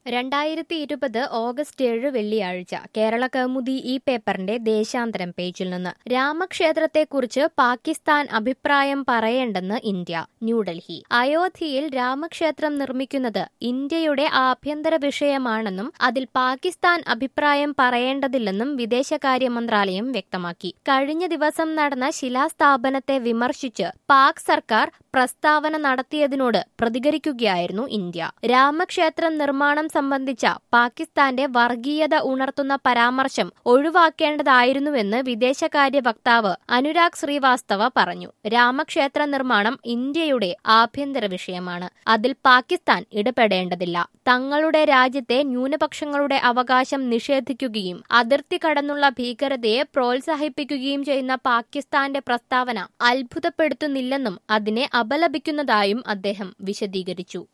രണ്ടായിരത്തി ഇരുപത് ഓഗസ്റ്റ് ഏഴ് വെള്ളിയാഴ്ച കേരള കൗമുദി ഈ പേപ്പറിന്റെ ദേശാന്തരം പേജിൽ നിന്ന് രാമക്ഷേത്രത്തെക്കുറിച്ച് പാകിസ്ഥാൻ അഭിപ്രായം പറയേണ്ടെന്ന് ഇന്ത്യ ന്യൂഡൽഹി അയോധ്യയിൽ രാമക്ഷേത്രം നിർമ്മിക്കുന്നത് ഇന്ത്യയുടെ ആഭ്യന്തര വിഷയമാണെന്നും അതിൽ പാകിസ്ഥാൻ അഭിപ്രായം പറയേണ്ടതില്ലെന്നും വിദേശകാര്യ മന്ത്രാലയം വ്യക്തമാക്കി കഴിഞ്ഞ ദിവസം നടന്ന ശിലാസ്ഥാപനത്തെ വിമർശിച്ച് പാക് സർക്കാർ പ്രസ്താവന നടത്തിയതിനോട് പ്രതികരിക്കുകയായിരുന്നു ഇന്ത്യ രാമക്ഷേത്രം നിർമ്മാണം സംബന്ധിച്ച പാകിസ്ഥാന്റെ വർഗീയത ഉണർത്തുന്ന പരാമർശം ഒഴിവാക്കേണ്ടതായിരുന്നുവെന്ന് വിദേശകാര്യ വക്താവ് അനുരാഗ് ശ്രീവാസ്തവ പറഞ്ഞു രാമക്ഷേത്ര നിർമ്മാണം ഇന്ത്യയുടെ ആഭ്യന്തര വിഷയമാണ് അതിൽ പാകിസ്ഥാൻ ഇടപെടേണ്ടതില്ല തങ്ങളുടെ രാജ്യത്തെ ന്യൂനപക്ഷങ്ങളുടെ അവകാശം നിഷേധിക്കുകയും അതിർത്തി കടന്നുള്ള ഭീകരതയെ പ്രോത്സാഹിപ്പിക്കുകയും ചെയ്യുന്ന പാകിസ്ഥാന്റെ പ്രസ്താവന അത്ഭുതപ്പെടുത്തുന്നില്ലെന്നും അതിനെ അപലപിക്കുന്നതായും അദ്ദേഹം വിശദീകരിച്ചു